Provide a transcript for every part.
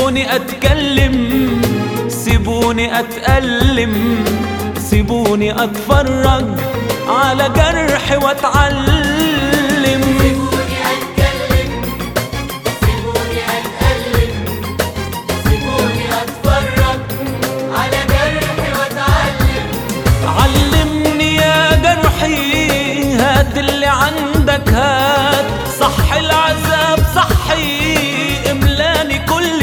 سيبوني اتكلم سيبوني اتألم سيبوني اتفرج على جرحي واتعلم سيبوني أتكلم سيبوني أتألم سيبوني أتفرج على جرحي وأتعلم علمني يا جرحي هات اللي عندك هات صح العذاب صحي املاني كل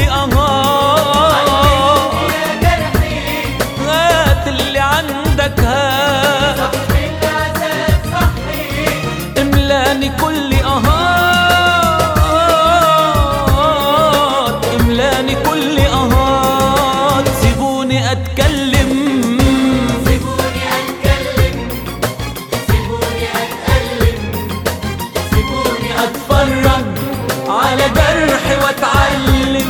اهات يا جرحي هات اللي عندك هات صحي العذاب صحي املاني كل اهات املاني كل اهات سيبوني اتكلم سيبوني أتكلم سيبوني أتألم سيبوني اتفرج على جرحي واتعلم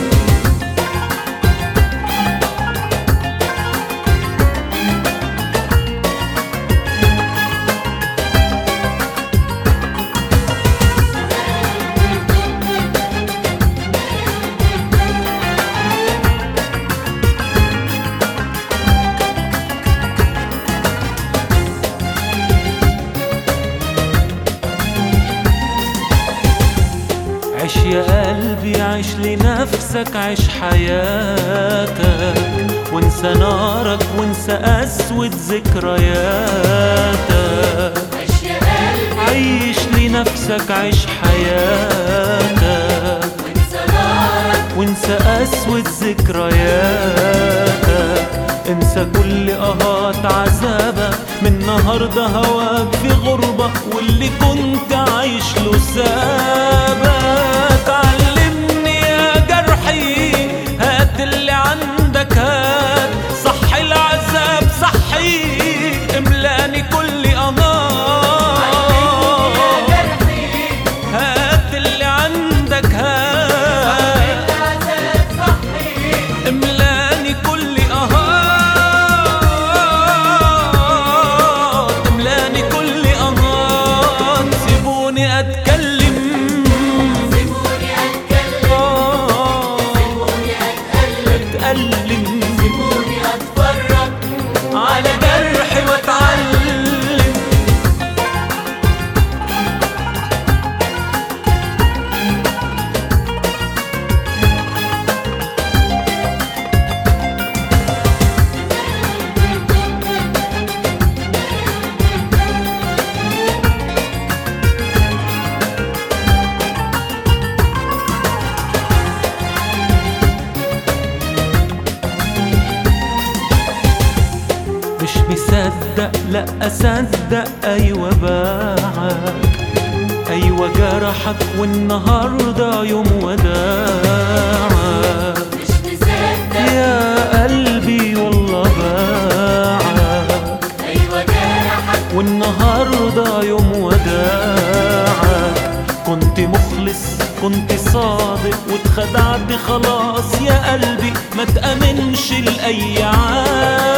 عيش يا قلبي عيش لنفسك عيش حياتك وانسى نارك وانسى أسود ذكرياتك عيش يا قلبي عيش لنفسك عيش حياتك وانسى نارك وانسى أسود ذكرياتك انسى كل أهات عذابك من النهاردة هواك في غربة واللي كنت عايش له سابك علمني يا جرحي هات اللي عندك هات صح العذاب صحي املاني كل يا أنار جرحي هات اللي عندك هات العذاب صحي املاني كل اهات املاني كل اهات سيبوني اتكلم سيبوني أتكلم آه، سيبوني أتألم اتألم سيبوني أتفرج على جرحي واتعلم مش مصدق لا اصدق ايوه باعك ايوه جرحك والنهارده يوم وداعك مش مصدق يا قلبي والله باعك أيوة جرحك والنهارده يوم وداعك كنت مخلص كنت صادق واتخدعت خلاص يا قلبي ما تأمنش لأي عاد